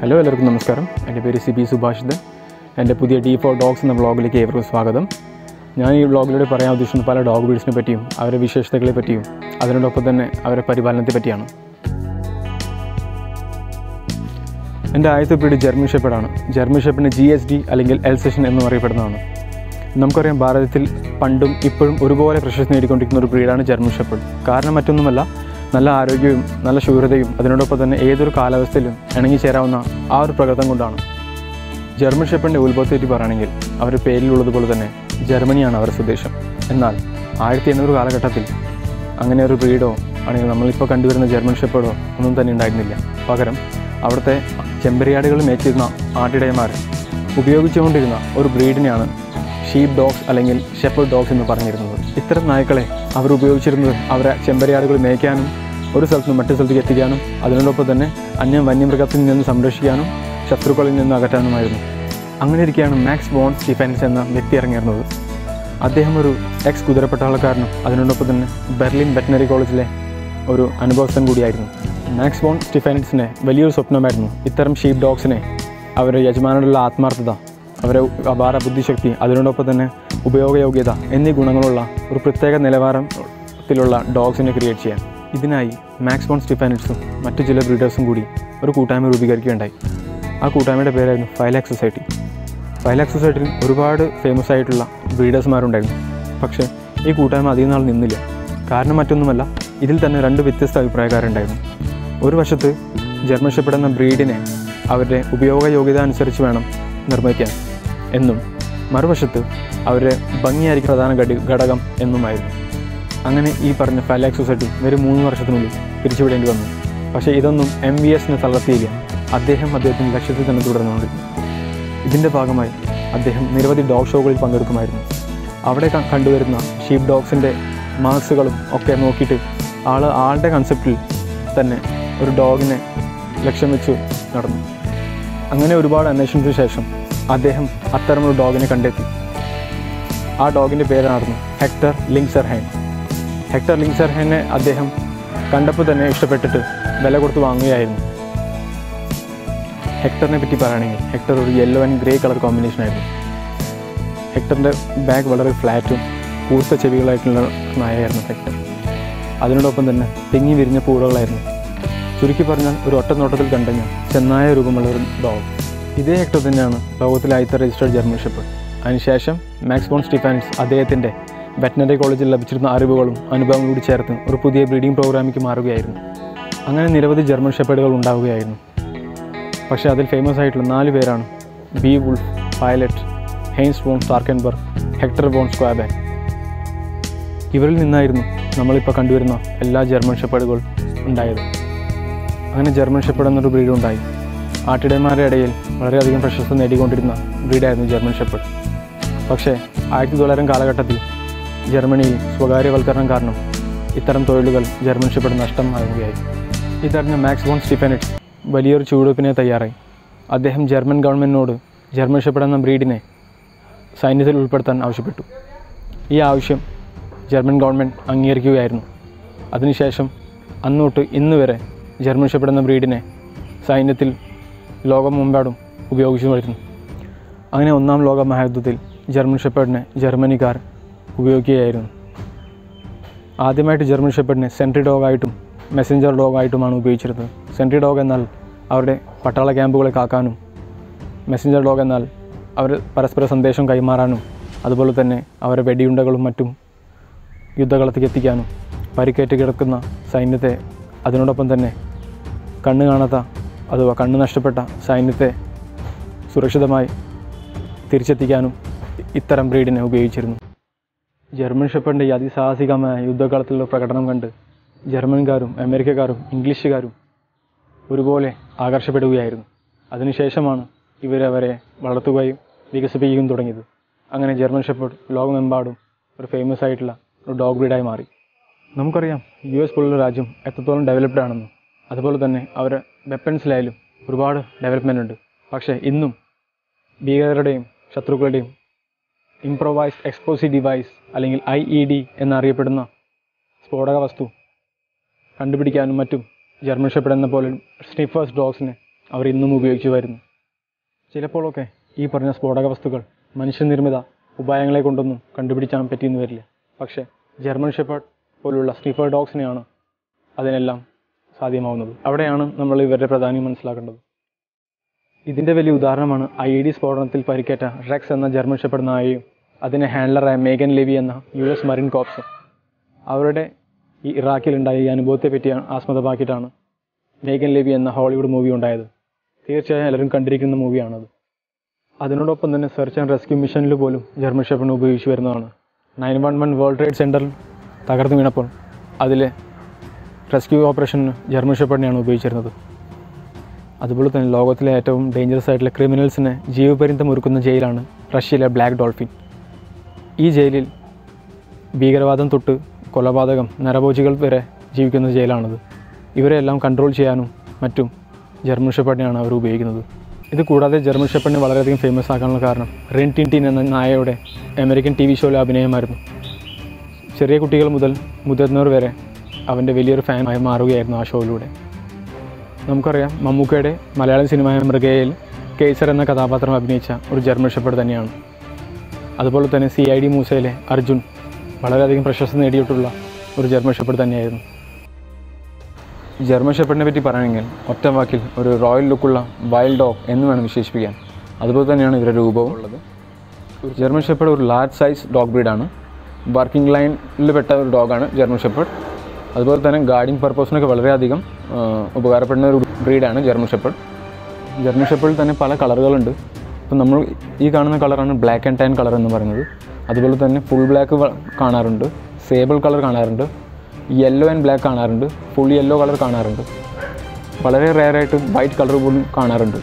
hello എല്ലാവർക്കും നമസ്കാരം എൻ്റെ പേര് സിബി സുഭാഷിതൻ എൻ്റെ പുതിയ ഡി ഫോർ ഡോഗ്സ് എന്ന വ്ളോഗിലേക്ക് ഏവർക്കും സ്വാഗതം ഞാൻ ഈ വ്ളോഗിലൂടെ പറയാൻ ഉദ്ദേശിക്കുന്നത് പല ഡോഗ് ബ്രീഡ്സിനെ പറ്റിയും അവരുടെ വിശേഷതകളെ പറ്റിയും അതിനോടൊപ്പം തന്നെ അവരുടെ പരിപാലനത്തെ പറ്റിയാണ് എൻ്റെ ആദ്യത്തെ ബ്രീഡ് ജർമ്മൻ ഷെപ്പേഡാണ് ജർമ്മൻ ഷെപ്പിന് ജി എസ് ഡി അല്ലെങ്കിൽ എൽ സെഷൻ എന്നും അറിയപ്പെടുന്നതാണ് നമുക്കറിയാം ഭാരതത്തിൽ പണ്ടും ഇപ്പോഴും ഒരുപോലെ പ്രശസ്തി നേടിക്കൊണ്ടിരിക്കുന്ന ഒരു ബ്രീഡാണ് ജർമ്മൻ ഷെപ്പേഡ് കാരണം മറ്റൊന്നുമല്ല നല്ല ആരോഗ്യവും നല്ല ശൂരതയും അതിനോടൊപ്പം തന്നെ ഏതൊരു കാലാവസ്ഥയിലും ഇണങ്ങിച്ചേരാവുന്ന ആ ഒരു പ്രകൃതം കൊണ്ടാണ് ജർമ്മൻ ഷെപ്പറിൻ്റെ ഉത്ഭവത്തെപ്പറ്റി പറയുകയാണെങ്കിൽ അവരുടെ പേരിലുള്ളതുപോലെ തന്നെ ജർമ്മനിയാണ് അവരുടെ സ്വദേശം എന്നാൽ ആയിരത്തി എണ്ണൂറ് കാലഘട്ടത്തിൽ അങ്ങനെ ഒരു ബ്രീഡോ അല്ലെങ്കിൽ നമ്മളിപ്പോൾ കണ്ടുവരുന്ന ജർമ്മൻ ഷെപ്പേഡോ ഒന്നും തന്നെ ഉണ്ടായിരുന്നില്ല പകരം അവിടുത്തെ ചെമ്പരിയാടുകൾ മേച്ചിരുന്ന ആട്ടിടയന്മാർ ഉപയോഗിച്ചുകൊണ്ടിരുന്ന ഒരു ബ്രീഡിനെയാണ് ഷീപ്പ് ഡോഗ്സ് അല്ലെങ്കിൽ ഷെപ്പേർഡ് ഡോഗ്സ് എന്ന് പറഞ്ഞിരുന്നത് ഇത്തരം നായ്ക്കളെ അവർ ഉപയോഗിച്ചിരുന്നത് അവരെ ചെമ്പരിയാടുകൾ മേയ്ക്കാനും ഒരു സ്ഥലത്ത് നിന്ന് മറ്റു സ്ഥലത്തേക്ക് എത്തിക്കാനും അതിനോടൊപ്പം തന്നെ അന്യം വന്യമൃഗത്തിൽ നിന്ന് സംരക്ഷിക്കാനും ശത്രുക്കളിൽ നിന്ന് അകറ്റാനുമായിരുന്നു അങ്ങനെ ഇരിക്കെയാണ് മാക്സ് ബോൺ സ്റ്റീഫൻസ് എന്ന വ്യക്തി ഇറങ്ങിയിരുന്നത് അദ്ദേഹം ഒരു എക്സ് കുതിരപ്പട്ടാളക്കാരനും അതിനോടൊപ്പം തന്നെ ബെർലിൻ വെറ്റിനറി കോളേജിലെ ഒരു അനുഭവസ്ഥൻ കൂടിയായിരുന്നു മാക്സ് ബോൺ സ്റ്റീഫൻസിനെ വലിയൊരു സ്വപ്നമായിരുന്നു ഇത്തരം ഷീപ്പ് ഡോഗ്സിനെ അവരുടെ യജമാനോടുള്ള ആത്മാർത്ഥത അവരെ അപാര ബുദ്ധിശക്തി അതിനോടൊപ്പം തന്നെ ഉപയോഗയോഗ്യത എന്നീ ഗുണങ്ങളുള്ള ഒരു പ്രത്യേക നിലവാരത്തിലുള്ള ഡോഗ്സിനെ ക്രിയേറ്റ് ചെയ്യാൻ ഇതിനായി മാക്സ് ബോൺ സ്റ്റീഫാനിറ്റ്സും മറ്റു ചില ബ്രീഡേഴ്സും കൂടി ഒരു കൂട്ടായ്മ രൂപീകരിക്കുകയുണ്ടായി ആ കൂട്ടായ്മയുടെ പേരായിരുന്നു ഫൈലാക് സൊസൈറ്റി ഫൈലാക് സൊസൈറ്റിയിൽ ഒരുപാട് ഫേമസ് ആയിട്ടുള്ള ബ്രീഡേഴ്സ്മാരുണ്ടായിരുന്നു പക്ഷേ ഈ കൂട്ടായ്മ അധികം നാൾ നിന്നില്ല കാരണം മറ്റൊന്നുമല്ല ഇതിൽ തന്നെ രണ്ട് വ്യത്യസ്ത അഭിപ്രായക്കാരുണ്ടായിരുന്നു ഒരു വശത്ത് ജർമ്മൻ ഷെപ്പേർഡ് എന്ന ബ്രീഡിനെ അവരുടെ ഉപയോഗയോഗ്യത അനുസരിച്ച് വേണം നിർമ്മിക്കാൻ എന്നും മറുവശത്ത് അവരുടെ ഭംഗിയായിരിക്കും പ്രധാന ഘടി ഘടകം എന്നുമായിരുന്നു അങ്ങനെ ഈ പറഞ്ഞ ഫാലാക് സൊസൈറ്റി ഒരു മൂന്ന് വർഷത്തിനുള്ളിൽ പിരിച്ചുവിടേണ്ടി വന്നു പക്ഷേ ഇതൊന്നും എം വി എസിനെ തളർത്തിയില്ല അദ്ദേഹം അദ്ദേഹത്തിൻ്റെ ലക്ഷ്യത്തിൽ തന്നെ തുടർന്നുകൊണ്ടിരുന്നു ഇതിൻ്റെ ഭാഗമായി അദ്ദേഹം നിരവധി ഡോഗ് ഷോകളിൽ പങ്കെടുക്കുമായിരുന്നു അവിടെ ക- കണ്ടുവരുന്ന ഷീപ്പ് ഡോഗ്സിൻ്റെ മാർക്സുകളും ഒക്കെ നോക്കിയിട്ട് ആൾ ആളുടെ കൺസെപ്റ്റിൽ തന്നെ ഒരു ഡോഗിനെ ലക്ഷ്യം വെച്ച് നടന്നു അങ്ങനെ ഒരുപാട് അന്വേഷണത്തിന് ശേഷം അദ്ദേഹം അത്തരമൊരു ഡോഗിനെ കണ്ടെത്തി ആ ഡോഗിൻ്റെ പേരായിരുന്നു ഹെക്ടർ ലിങ്സർഹൈൻ ഹെക്ടർ ലിങ്സർഹൈനെ അദ്ദേഹം കണ്ടപ്പോൾ തന്നെ ഇഷ്ടപ്പെട്ടിട്ട് വില കൊടുത്ത് വാങ്ങുകയായിരുന്നു ഹെക്ടറിനെ പറ്റി പറയുകയാണെങ്കിൽ ഹെക്ടർ ഒരു yellow and grey colour combination ആയിരുന്നു ഹെക്ടറിൻ്റെ ബാഗ് വളരെ ഫ്ലാറ്റും കൂർത്ത ചെവികളായിട്ടുള്ള നായയായിരുന്നു ഹെക്ടർ അതിനോടൊപ്പം തന്നെ തിങ്ങി വിരിഞ്ഞ പൂടകളായിരുന്നു ചുരുക്കി പറഞ്ഞാൽ ഒരു ഒറ്റ നോട്ടത്തിൽ കണ്ടഞ്ഞ ചെന്നായ രൂപമുള്ള ഒരു ഡോഗ് ഇതേ ഹെക്ടർ തന്നെയാണ് ലോകത്തിലെ ആദ്യത്തെ രജിസ്റ്റേർഡ് ജർമ്മൻ ഷെപ്പേർഡ് അതിനുശേഷം മാക്സ് ബോൺ സ്റ്റീഫാനിസ് അദ്ദേഹത്തിൻ്റെ വെറ്റിനറി കോളേജിൽ ലഭിച്ചിരുന്ന അറിവുകളും അനുഭവങ്ങളും കൂടി ചേർത്ത് ഒരു പുതിയ ബ്രീഡിംഗ് പ്രോഗ്രാമിലേക്ക് മാറുകയായിരുന്നു അങ്ങനെ നിരവധി ജർമ്മൻ ഷെപ്പേർഡുകൾ ഉണ്ടാവുകയായിരുന്നു പക്ഷേ അതിൽ ഫേമസ് ആയിട്ടുള്ള നാല് പേരാണ് Beowulf Pilot Heinz von Starkenburg Hector von Schwaben ഇവരിൽ നിന്നായിരുന്നു നമ്മളിപ്പോൾ കണ്ടുവരുന്ന എല്ലാ ജർമ്മൻ ഷെപ്പേർഡുകൾ ഉണ്ടായത് അങ്ങനെ ജർമ്മൻ ഷെപ്പേർഡ് എന്നൊരു ബ്രീഡ് ഉണ്ടായി ആട്ടിടയന്മാരുടെ ഇടയിൽ വളരെയധികം പ്രശസ്തി നേടിക്കൊണ്ടിരുന്ന ബ്രീഡായിരുന്നു ജർമ്മൻ ഷെപ്പേർഡ് പക്ഷേ ആയിരത്തി തൊള്ളായിരം കാലഘട്ടത്തിൽ ജർമ്മനിയിൽ സ്വകാര്യവൽക്കരണം കാരണം ഇത്തരം തൊഴിലുകൾ ജർമ്മൻ ഷെപ്പേർഡ് നഷ്ടമാകുകയായി ഇതറിഞ്ഞ മാക്സ് ബോൺ സ്റ്റീഫനറ്റ് വലിയൊരു ചുവടുവെപ്പിനെ തയ്യാറായി അദ്ദേഹം ജർമ്മൻ ഗവൺമെൻറ്റിനോട് ജർമ്മൻ ഷെപ്പേർഡ് എന്ന ബ്രീഡിനെ സൈന്യത്തിൽ ഉൾപ്പെടുത്താൻ ആവശ്യപ്പെട്ടു ഈ ആവശ്യം ജർമ്മൻ ഗവൺമെൻറ് അംഗീകരിക്കുകയായിരുന്നു അതിനുശേഷം അന്നോട്ട് ഇന്ന് വരെ ജർമ്മൻ ഷെപ്പേർഡ് എന്ന ബ്രീഡിനെ സൈന്യത്തിൽ ലോകമെമ്പാടും ഉപയോഗിച്ചു വരുന്നു അങ്ങനെ ഒന്നാം ലോക മഹായുദ്ധത്തിൽ ജർമ്മൻ ഷെപ്പേർഡിനെ ജർമ്മനിക്കാർ ഉപയോഗിക്കുകയായിരുന്നു ആദ്യമായിട്ട് ജർമ്മൻ ഷെപ്പേർഡിനെ സെൻട്രി ഡോഗായിട്ടും മെസ്സഞ്ചർ ഡോഗായിട്ടുമാണ് ഉപയോഗിച്ചിരുന്നത് സെൻട്രി ഡോഗ് എന്നാൽ അവരുടെ പട്ടാള ക്യാമ്പുകളെ കാക്കാനും മെസ്സഞ്ചർ ഡോഗ് എന്നാൽ അവർ പരസ്പര സന്ദേശം കൈമാറാനും അതുപോലെ തന്നെ അവരെ വെടിയുണ്ടകളും മറ്റും യുദ്ധകളത്തേക്ക് എത്തിക്കാനും പരിക്കേറ്റ് കിടക്കുന്ന സൈന്യത്തെ അതിനോടൊപ്പം തന്നെ കണ്ണ് കാണാത്ത അഥവാ കണ്ണ് നഷ്ടപ്പെട്ട സൈന്യത്തെ സുരക്ഷിതമായി തിരിച്ചെത്തിക്കാനും ഇത്തരം ബ്രീഡിനെ ഉപയോഗിച്ചിരുന്നു ജർമ്മൻ ഷെപ്പറിൻ്റെ ഈ അതിസാഹസികമായ യുദ്ധകാലത്തിലുള്ള പ്രകടനം കണ്ട് ജർമ്മൻകാരും അമേരിക്കക്കാരും ഇംഗ്ലീഷുകാരും ഒരുപോലെ ആകർഷപ്പെടുകയായിരുന്നു അതിനുശേഷമാണ് ഇവരവരെ വളർത്തുകയും വികസിപ്പിക്കുകയും തുടങ്ങിയത് അങ്ങനെ ജർമ്മൻ ഷെപ്പേർഡ് ലോകമെമ്പാടും ഒരു ഫേമസ് ആയിട്ടുള്ള ഒരു ഡോഗ് ബ്രീഡായി മാറി നമുക്കറിയാം യു എസ് പോലുള്ള രാജ്യം എത്രത്തോളം ഡെവലപ്ഡ് ആണെന്നും അതുപോലെ തന്നെ അവരുടെ വെപ്പൺസിലായാലും ഒരുപാട് ഡെവലപ്മെൻ്റ് ഉണ്ട് പക്ഷേ ഇന്നും ഭീകരരുടെയും ശത്രുക്കളുടെയും ഇംപ്രൊവൈസ്ഡ് എക്സ്പ്ലോസീവ് ഡിവൈസ് അല്ലെങ്കിൽ ഐ ഇ ഡി എന്നറിയപ്പെടുന്ന സ്ഫോടക വസ്തു കണ്ടുപിടിക്കാനും മറ്റും ജർമ്മൻ ഷെപ്പേർഡ് എന്ന പോലെ സ്നിഫേഴ്സ് ഡോഗ്സിന് അവർ ഇന്നും ഉപയോഗിച്ചു വരുന്നു ചിലപ്പോഴൊക്കെ ഈ പറഞ്ഞ സ്ഫോടക വസ്തുക്കൾ മനുഷ്യനിർമ്മിത ഉപായങ്ങളെ കൊണ്ടൊന്നും കണ്ടുപിടിക്കാൻ പറ്റിയെന്ന് വരില്ല പക്ഷേ ജർമ്മൻ ഷെപ്പേർഡ് പോലുള്ള സ്നീഫർ ഡോഗ്സിനെയാണ് അതിനെല്ലാം സാധ്യമാവുന്നത് അവിടെയാണ് നമ്മൾ ഇവരുടെ പ്രാധാന്യം മനസ്സിലാക്കേണ്ടത് ഇതിൻ്റെ വലിയ ഉദാഹരണമാണ് ഐ ഡി സ്ഫോടനത്തിൽ പരിക്കേറ്റ റെക്സ് എന്ന ജർമ്മൻ ഷെപ്പേർഡ് നായയും അതിൻ്റെ ഹാൻഡലറായ മേഗൻ ലെവി എന്ന യു എസ് മറീൻ കോപ്സും അവരുടെ ഈ ഇറാഖിലുണ്ടായ ഈ അനുഭവത്തെ പറ്റി ആസ്പദമാക്കിയിട്ടാണ് മേഗൻ ലെവി എന്ന ഹോളിവുഡ് മൂവി ഉണ്ടായത് തീർച്ചയായും എല്ലാവരും കണ്ടിരിക്കുന്ന മൂവിയാണത് അതിനോടൊപ്പം തന്നെ സെർച്ച് ആൻഡ് റെസ്ക്യൂ മിഷനിൽ പോലും ജർമ്മൻ ഷെപ്പേർഡ് ഉപയോഗിച്ചു വരുന്നതാണ് nine one one world trade സെൻറ്ററിൽ തകർന്നു വീണപ്പോൾ അതിലെ റെസ്ക്യൂ ഓപ്പറേഷന് ജർമ്മൻ ഷെപ്പേർഡിനെയാണ് ഉപയോഗിച്ചിരുന്നത് അതുപോലെ തന്നെ ലോകത്തിലെ ഏറ്റവും ഡേഞ്ചറസ് ആയിട്ടുള്ള ക്രിമിനൽസിനെ ജീവപര്യന്തം ഒരുക്കുന്ന ജയിലാണ് റഷ്യയിലെ ബ്ലാക്ക് ഡോൾഫിൻ ഈ ജയിലിൽ ഭീകരവാദം തൊട്ട് കൊലപാതകം നരഭോജികൾ വരെ ജീവിക്കുന്ന ജയിലാണത് ഇവരെല്ലാം കൺട്രോൾ ചെയ്യാനും മറ്റും ജർമ്മൻ ഷെപ്പേർഡിനെയാണ് അവർ ഉപയോഗിക്കുന്നത് ഇത് കൂടാതെ ജർമ്മൻ ഷെപ്പേർഡിനെ വളരെയധികം ഫേമസ് ആക്കാനുള്ള കാരണം റെൻ ടിൻ ടിൻ എന്ന നായയുടെ അമേരിക്കൻ ടി വി ഷോയിലെ അഭിനയമായിരുന്നു ചെറിയ കുട്ടികൾ മുതൽ മുതിർന്നവർ വരെ അവൻ്റെ വലിയൊരു ഫാനായി മാറുകയായിരുന്നു ആ ഷോയിലൂടെ നമുക്കറിയാം മമ്മൂക്കയുടെ മലയാളം സിനിമയായ മൃഗയിൽ കേസർ എന്ന കഥാപാത്രം അഭിനയിച്ച ഒരു ജർമ്മൻ ഷെപ്പേർഡ് തന്നെയാണ് അതുപോലെ തന്നെ സി ഐ ഡി മൂസയിലെ അർജുൻ വളരെയധികം പ്രശസ്തി നേടിയിട്ടുള്ള ഒരു ജർമ്മൻ ഷെപ്പേർഡ് തന്നെയായിരുന്നു ജർമ്മൻ ഷെപ്പേർഡിനെ പറ്റി പറയുകയാണെങ്കിൽ ഒറ്റ വാക്കിൽ ഒരു റോയൽ ലുക്കുള്ള വൈൽഡ് ഡോഗ് എന്ന് വേണം വിശേഷിപ്പിക്കാൻ അതുപോലെ തന്നെയാണ് ഇവരുടെ രൂപവും ഉള്ളത് ജർമ്മൻ ഷെപ്പേർഡ് ഒരു ലാർജ് സൈസ് ഡോഗ് ബ്രീഡാണ് വർക്കിംഗ് ലൈനിൽ പെട്ട ഒരു ഡോഗാണ് ജർമ്മൻ ഷെപ്പേർഡ് അതുപോലെ തന്നെ ഗാർഡിങ് പർപ്പസിനൊക്കെ വളരെയധികം ആ, ഉപകാരപ്പെടുന്ന ഒരു ബ്രീഡാണ് ജർമ്മൻ ഷെപ്പേർഡ് ജർമ്മൻ ഷെപ്പേർഡിൽ തന്നെ പല കളറുകളുണ്ട് ഇപ്പം നമ്മൾ ഈ കാണുന്ന കളറാണ് ബ്ലാക്ക് ആൻഡ് ടാൻ കളർ എന്ന് പറയുന്നത് അതുപോലെ തന്നെ ഫുൾ ബ്ലാക്ക് കാണാറുണ്ട് സേബിൾ കളർ കാണാറുണ്ട് യെല്ലോ ആൻഡ് ബ്ലാക്ക് കാണാറുണ്ട് ഫുൾ യെല്ലോ കളർ കാണാറുണ്ട് വളരെ റെയറായിട്ട് വൈറ്റ് കളർ പോലും കാണാറുണ്ട്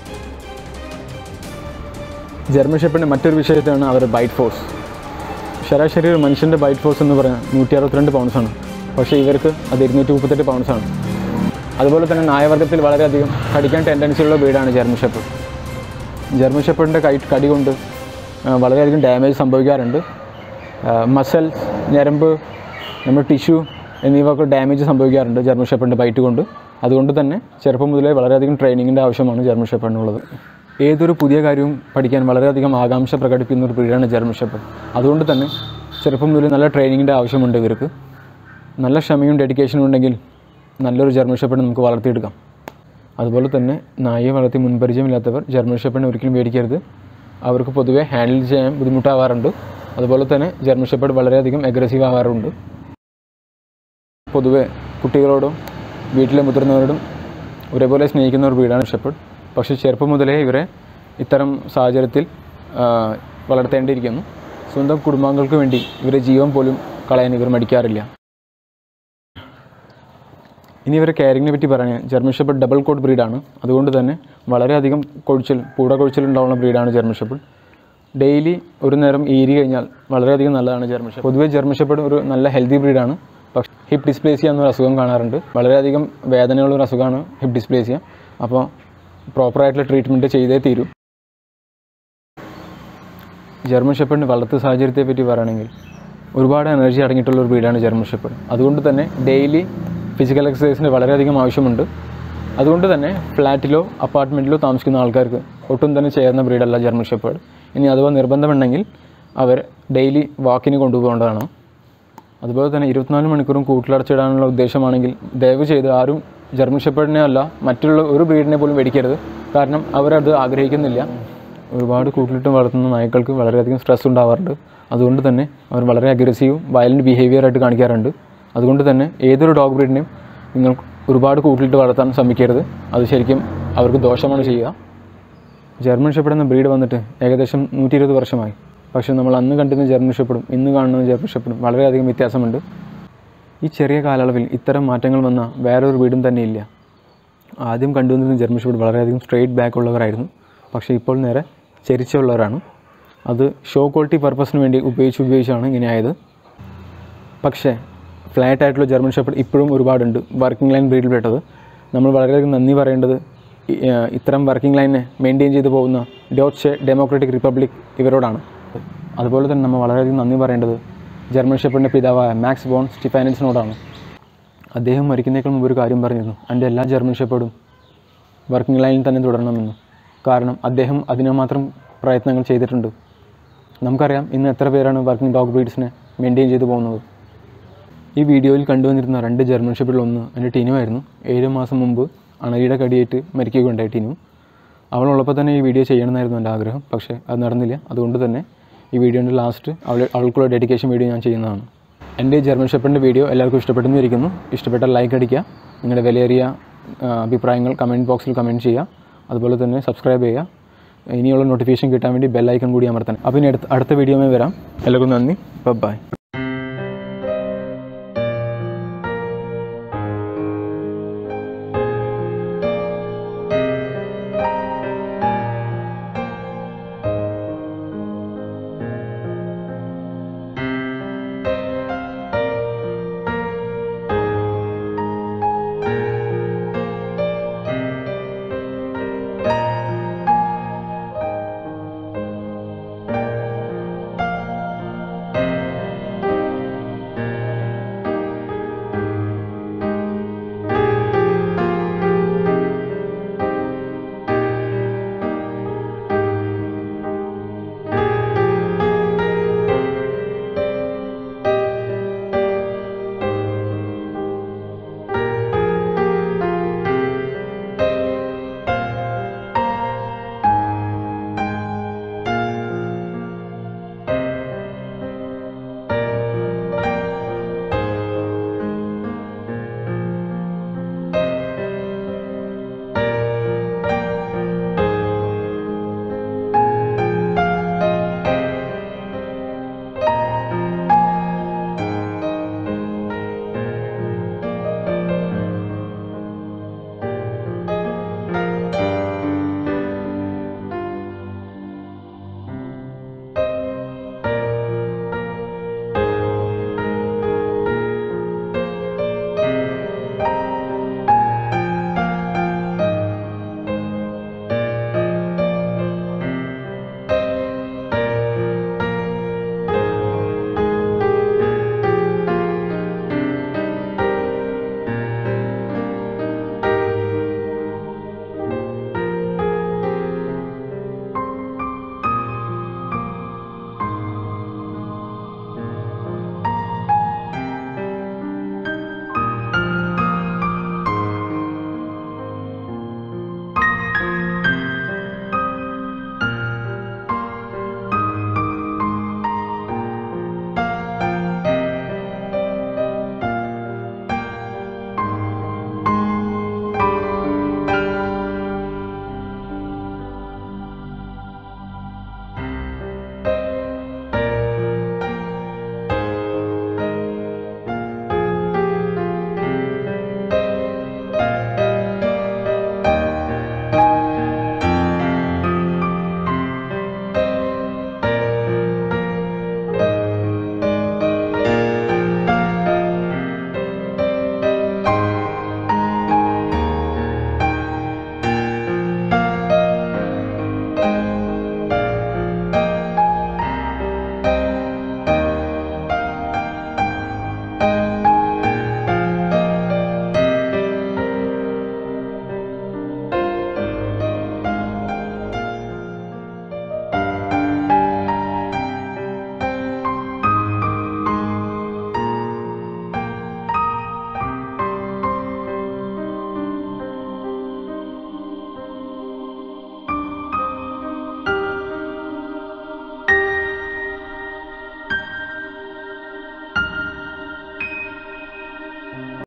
ജർമ്മൻ ഷെപ്പേർഡിൻ്റെ മറ്റൊരു വിഷയത്താണ് അവരുടെ ബൈറ്റ് ഫോഴ്സ് ശരാശരി ഒരു മനുഷ്യൻ്റെ ബൈറ്റ് ഫോഴ്സ് എന്ന് പറഞ്ഞാൽ നൂറ്റി അറുപത്തിരണ്ട് പൗണ്ട്സാണ് പക്ഷേ ഇവർക്ക് അത് ഇരുന്നൂറ്റി മുപ്പത്തെട്ട് പൗണ്ട്സാണ് അതുപോലെ തന്നെ നായവർഗത്തിൽ വളരെയധികം കടിക്കാൻ ടെൻഡൻസി ഉള്ള ബ്രീഡാണ് ജർമ്മൻ ഷെപ്പേർഡ് ജർമ്മൻ ഷെപ്പേർഡിൻ്റെ കൈ കടി കൊണ്ട് ആ, വളരെയധികം ഡാമേജ് സംഭവിക്കാറുണ്ട് മസൽ ഞരമ്പ് നമ്മുടെ ടിഷ്യൂ എന്നിവയൊക്കെ ഡാമേജ് സംഭവിക്കാറുണ്ട് ജർമ്മൻ ഷെപ്പേർഡിൻ്റെ ബൈറ്റ് കൊണ്ട് അതുകൊണ്ട് തന്നെ ചെറുപ്പം മുതലേ വളരെയധികം ട്രെയിനിങ്ങിൻ്റെ ആവശ്യമാണ് ജർമ്മൻ ഷെപ്പേർഡിനുള്ളത് ഏതൊരു പുതിയ കാര്യവും പഠിക്കാൻ വളരെയധികം ആകാംക്ഷ പ്രകടിപ്പിക്കുന്ന ഒരു ബ്രീഡാണ് ജർമ്മൻ ഷെപ്പേർഡ് അതുകൊണ്ട് തന്നെ ചെറുപ്പം മുതൽ നല്ല ട്രെയിനിങ്ങിൻ്റെ ആവശ്യമുണ്ട് ഇവർക്ക് നല്ല ക്ഷമയും ഡെഡിക്കേഷനും ഉണ്ടെങ്കിൽ നല്ലൊരു ജർമ്മൻ ഷെപ്പേർഡ് നമുക്ക് വളർത്തിയെടുക്കാം അതുപോലെ തന്നെ നായയെ വളർത്തി മുൻപരിചയമില്ലാത്തവർ ജർമ്മൻ ഷെപ്പേർഡിനെ ഒരിക്കലും മേടിക്കരുത് അവർക്ക് പൊതുവെ ഹാൻഡിൽ ചെയ്യാൻ ബുദ്ധിമുട്ടാവാറുണ്ട് അതുപോലെ തന്നെ ജർമ്മൻ ഷെപ്പേർഡ് വളരെയധികം അഗ്രസീവ് ആവാറുണ്ട് പൊതുവെ കുട്ടികളോടും വീട്ടിലെ മുതിർന്നവരോടും ഒരേപോലെ സ്നേഹിക്കുന്ന ഒരു ബ്രീഡാണ് ഷെപ്പേർഡ് പക്ഷേ ചെറുപ്പം മുതലേ ഇവരെ ഇത്തരം സാഹചര്യത്തിൽ ആ, വളർത്തേണ്ടിയിരിക്കുന്നു സ്വന്തം കുടുംബാംഗങ്ങൾക്ക് വേണ്ടി ഇവരെ ജീവൻ പോലും കളയാൻ ഇവർ മടിക്കാറില്ല ഇനി ഇവരെ കെയറിങ്ങിനെ പറ്റി പറയാൻ ജർമ്മൻ ഷെപ്പേർഡ് ഡബിൾ കോട്ട് ബ്രീഡാണ് അതുകൊണ്ട് തന്നെ വളരെയധികം കൊഴിച്ചൽ പൂട കൊഴിച്ചലുണ്ടാവുന്ന ബ്രീഡാണ് ജർമ്മൻ ഷെപ്പേർഡ് ഡെയിലി ഒരു നേരം ഈരി കഴിഞ്ഞാൽ വളരെയധികം നല്ലതാണ് ജർമ്മൻ ഷെപ്പേർഡ് പൊതുവേ ജർമ്മൻ ഷെപ്പേർഡ് ഒരു നല്ല ഹെൽത്തി ബ്രീഡാണ് പക്ഷേ ഹിപ്പ് ഡിസ്പ്ലേസിയ എന്നൊരു അസുഖം കാണാറുണ്ട് വളരെയധികം വേദനയുള്ള ഒരു അസുഖമാണ് ഹിപ്പ് ഡിസ്പ്ലേസിയ അപ്പോൾ പ്രോപ്പറായിട്ടുള്ള ട്രീറ്റ്മെൻറ്റ് ചെയ്തേ തീരൂ ജർമ്മൻ ഷെപ്പേർഡിൻ്റെ വളർത്തു സാഹചര്യത്തെ പറ്റി പറയുകയാണെങ്കിൽ ഒരുപാട് എനർജി അടങ്ങിയിട്ടുള്ള ഒരു ബ്രീഡാണ് ജർമ്മൻ ഷെപ്പേർഡ് അതുകൊണ്ട് തന്നെ ഡെയിലി ഫിസിക്കൽ എക്സസൈസിന് വളരെയധികം ആവശ്യമുണ്ട് അതുകൊണ്ട് തന്നെ ഫ്ലാറ്റിലോ അപ്പാർട്ട്മെൻറ്റിലോ താമസിക്കുന്ന ആൾക്കാർക്ക് ഒട്ടും തന്നെ ചേർന്ന ബ്രീഡല്ല ജർമ്മൻ ഷെപ്പേർഡ് ഇനി അഥവാ നിർബന്ധമുണ്ടെങ്കിൽ അവർ ഡെയിലി വാക്കിന് കൊണ്ടുപോകേണ്ടതാണ് അതുപോലെ തന്നെ ഇരുപത്തിനാല് മണിക്കൂറും കൂട്ടിലടച്ചിടാനുള്ള ഉദ്ദേശമാണെങ്കിൽ ദയവ് ചെയ്ത് ആരും ജർമ്മൻ ഷെപ്പേർഡിനെ അല്ല മറ്റുള്ള ഒരു ബ്രീഡിനെ പോലും മേടിക്കരുത് കാരണം അവരത് ആഗ്രഹിക്കുന്നില്ല ഒരുപാട് കൂട്ടിലിട്ട് വളർത്തുന്ന നായ്ക്കൾക്ക് വളരെയധികം സ്ട്രെസ് ഉണ്ടാവാറുണ്ട് അതുകൊണ്ട് തന്നെ അവർ വളരെ അഗ്രസീവും വയലൻറ്റ് ബിഹേവിയർ ആയിട്ട് കാണിക്കാറുണ്ട് അതുകൊണ്ട് തന്നെ ഏതൊരു ഡോഗ് ബ്രീഡിനെയും നിങ്ങൾ ഒരുപാട് കൂട്ടിലിട്ട് വളർത്താൻ ശ്രമിക്കരുത് അത് ശരിക്കും അവർക്ക് ദോഷമാണ് ചെയ്യുക ജർമ്മൻ ഷെപ്പേർഡ് എന്ന ബ്രീഡ് വന്നിട്ട് ഏകദേശം നൂറ്റി ഇരുപത് വർഷമായി പക്ഷേ നമ്മൾ അന്ന് കണ്ടിരുന്ന ജർമ്മൻ ഷെപ്പേർഡും ഇന്ന് കാണുന്ന ജർമ്മൻ ഷെപ്പേർഡും വളരെയധികം വ്യത്യാസമുണ്ട് ഈ ചെറിയ കാലയളവിൽ ഇത്തരം മാറ്റങ്ങൾ വന്ന വേറൊരു വീടും തന്നെയില്ല ആദ്യം കണ്ടുവന്നിരുന്ന ജർമ്മൻ ഷെപ്പേർഡ് വളരെയധികം സ്ട്രെയിറ്റ് ബാക്ക് ഉള്ളവരായിരുന്നു പക്ഷേ ഇപ്പോൾ നേരെ ചെരിച്ചുള്ളവരാണ് അത് ഷോ ക്വാളിറ്റി പർപ്പസിന് വേണ്ടി ഉപയോഗിച്ച് ഉപയോഗിച്ചാണ് ഇങ്ങനെ ആയത് പക്ഷേ ഫ്ലാറ്റ് ആയിട്ടുള്ള ജർമ്മൻ ഷെപ്പേർഡ് ഇപ്പോഴും ഒരുപാടുണ്ട് വർക്കിംഗ് ലൈൻ ബ്രീഡിൽ പെട്ടത് നമ്മൾ വളരെയധികം നന്ദി പറയേണ്ടത് ഈ, ആ, ഇത്തരം വർക്കിംഗ് ലൈനെ മെയിൻറ്റെയിൻ ചെയ്തു പോകുന്ന ഡോച്ച് ഡെമോക്രാറ്റിക് റിപ്പബ്ലിക് ഇവരോടാണ് അതുപോലെ തന്നെ നമ്മൾ വളരെയധികം നന്ദി പറയേണ്ടത് ജർമ്മൻ ഷെപ്പേർഡിൻ്റെ പിതാവായ മാക്സ് ബോൺ സ്റ്റിഫാനിൽസിനോടാണ് അദ്ദേഹം മരിക്കുന്നേക്കാൾ മുമ്പ് ഒരു കാര്യം പറഞ്ഞിരുന്നു എൻ്റെ എല്ലാ ജർമ്മൻ ഷെപ്പേർഡും വർക്കിംഗ് ലൈനിൽ തന്നെ തുടരണമെന്ന് കാരണം അദ്ദേഹം അതിന് മാത്രം പ്രയത്നങ്ങൾ ചെയ്തിട്ടുണ്ട് നമുക്കറിയാം ഇന്ന് എത്ര പേരാണ് വർക്കിംഗ് ഡോഗ് ബ്രീഡ്സിനെ മെയിൻറ്റെയിൻ ചെയ്തു പോകുന്നത് ഈ വീഡിയോയിൽ കണ്ടുവന്നിരുന്ന രണ്ട് ജർമ്മൻ ഷെപ്പിൽ ഒന്ന് എൻ്റെ ടിനു ആയിരുന്നു ഏഴ് മാസം മുമ്പ് അണലിയുടെ കടിയേറ്റ് മരിക്കുകയുണ്ടായി ടിനു അവളുള്ളപ്പോൾ തന്നെ ഈ വീഡിയോ ചെയ്യണമെന്നായിരുന്നു എൻ്റെ ആഗ്രഹം പക്ഷേ അത് നടന്നില്ല അതുകൊണ്ട് തന്നെ ഈ വീഡിയോൻ്റെ ലാസ്റ്റ് അവൾ അവൾക്കുള്ള ഡെഡിക്കേഷൻ വീഡിയോ ഞാൻ ചെയ്യുന്നതാണ് എൻ്റെ ജർമ്മൻ ഷെപ്പറിൻ്റെ വീഡിയോ എല്ലാവർക്കും ഇഷ്ടപ്പെട്ടെന്ന് ഇരിക്കുന്നു ഇഷ്ടപ്പെട്ടാൽ ലൈക്ക് അടിക്കുക നിങ്ങളുടെ വിലയേറിയ ആ, അഭിപ്രായങ്ങൾ കമൻറ്റ് ബോക്സിൽ കമൻറ്റ് ചെയ്യുക അതുപോലെ തന്നെ സബ്സ്ക്രൈബ് ചെയ്യുക ഇനിയുള്ള നോട്ടിഫിക്കേഷൻ കിട്ടാൻ വേണ്ടി ബെല്ലൈക്കൺ കൂടി അമർത്തണം അപ്പോൾ ഇനി അടുത്ത അടുത്ത വീഡിയോയിൽ വരാം എല്ലാവർക്കും നന്ദി ബൈ